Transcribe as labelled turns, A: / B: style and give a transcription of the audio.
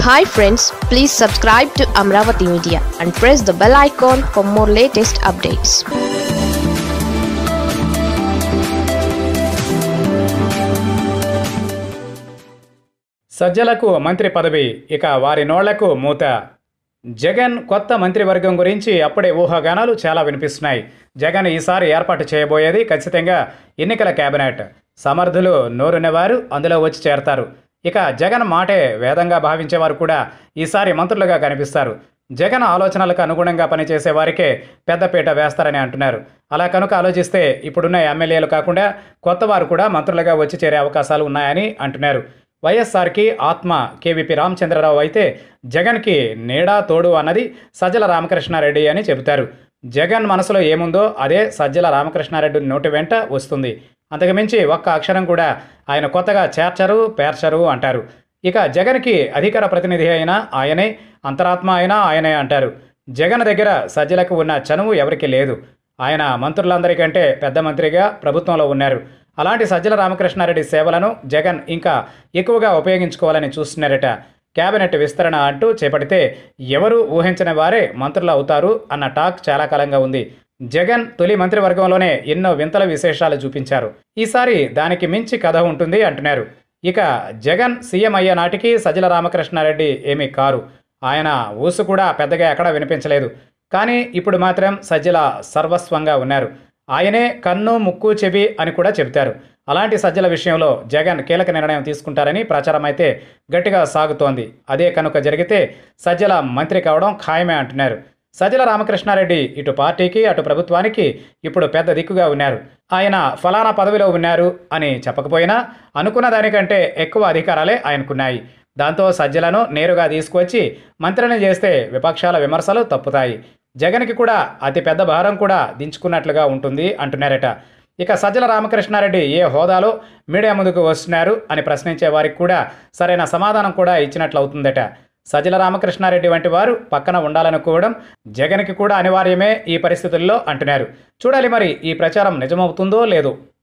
A: hi friends please subscribe to Amaravati media and press the bell icon for more latest updates
B: సజ్జలకు మంత్రి పదవి ఇక వారి నోళ్లకు మూత జగన్ కొత్త మంత్రివర్గం గురించి అప్పుడే ఊహాగానాలు చాలా వినిపిస్తున్నాయి జగన్ ఈసారి ఏర్పాటు చేయబోయేది ఖచ్చితంగా ఎన్నికల కేబినెట్ సమర్థులు నోరున్నవారు అందులో వచ్చి చేరతారు ఇక జగన్ మాటే వేదంగా భావించేవారు కూడా ఈసారి మంత్రులుగా కనిపిస్తారు జగన్ ఆలోచనలకు అనుగుణంగా పనిచేసే వారికే పెద్దపీట వేస్తారని అంటున్నారు అలా కనుక ఆలోచిస్తే ఇప్పుడున్న ఎమ్మెల్యేలు కాకుండా కొత్త వారు కూడా మంత్రులుగా వచ్చి చేరే అవకాశాలు ఉన్నాయని అంటున్నారు వైఎస్ఆర్కి ఆత్మ కేవీపీ రామచంద్రరావు అయితే జగన్కి నీడా తోడు అన్నది సజ్జల రామకృష్ణారెడ్డి అని చెబుతారు జగన్ మనసులో ఏముందో అదే సజ్జల రామకృష్ణారెడ్డి నోటి వెంట వస్తుంది అంతకుమించి ఒక్క అక్షరం కూడా ఆయన కొత్తగా చేర్చరు పేర్చరు అంటారు ఇక జగన్కి అధికార ప్రతినిధి అయినా ఆయనే అంతరాత్మ అయినా ఆయనే అంటారు జగన్ దగ్గర సజ్జలకు ఉన్న చనువు ఎవరికి లేదు ఆయన మంత్రులందరికంటే పెద్ద మంత్రిగా ప్రభుత్వంలో ఉన్నారు అలాంటి సజ్జల రామకృష్ణారెడ్డి సేవలను జగన్ ఇంకా ఎక్కువగా ఉపయోగించుకోవాలని చూస్తున్నారట కేబినెట్ విస్తరణ అంటూ చేపడితే ఎవరు ఊహించని వారే మంత్రులు అవుతారు అన్న టాక్ చాలా కాలంగా ఉంది జగన్ తొలి మంత్రివర్గంలోనే ఎన్నో వింతల విశేషాలు చూపించారు ఈసారి దానికి మించి కథ ఉంటుంది అంటున్నారు ఇక జగన్ సీఎం అయ్యే నాటికి సజ్జల రామకృష్ణారెడ్డి ఏమీ కారు ఆయన ఊసు కూడా పెద్దగా ఎక్కడా వినిపించలేదు కానీ ఇప్పుడు మాత్రం సజ్జల సర్వస్వంగా ఉన్నారు ఆయనే కన్ను ముక్కు చెవి అని కూడా చెబుతారు అలాంటి సజ్జల విషయంలో జగన్ కీలక నిర్ణయం తీసుకుంటారని ప్రచారం అయితే గట్టిగా సాగుతోంది అదే కనుక జరిగితే సజ్జల మంత్రి కావడం ఖాయమే అంటున్నారు సజ్జల రామకృష్ణారెడ్డి ఇటు పార్టీకి అటు ప్రభుత్వానికి ఇప్పుడు పెద్ద దిక్కుగా ఉన్నారు ఆయన ఫలానా పదవిలో ఉన్నారు అని చెప్పకపోయినా అనుకున్న దానికంటే ఎక్కువ అధికారాలే ఆయనకున్నాయి దాంతో సజ్జలను నేరుగా తీసుకువచ్చి మంత్రిని చేస్తే విపక్షాల విమర్శలు తప్పుతాయి జగన్కి కూడా అతి పెద్ద భారం కూడా దించుకున్నట్లుగా ఉంటుంది అంటున్నారట ఇక సజ్జల రామకృష్ణారెడ్డి ఏ హోదాలో మీడియా ముందుకు వస్తున్నారు అని ప్రశ్నించే వారికి కూడా సరైన సమాధానం కూడా ఇచ్చినట్లు అవుతుందట సజ్జల రామకృష్ణారెడ్డి వంటి వారు పక్కన ఉండాలనుకోవడం జగన్కి కూడా అనివార్యమే ఈ పరిస్థితుల్లో అంటున్నారు చూడాలి మరి ఈ ప్రచారం నిజమవుతుందో లేదో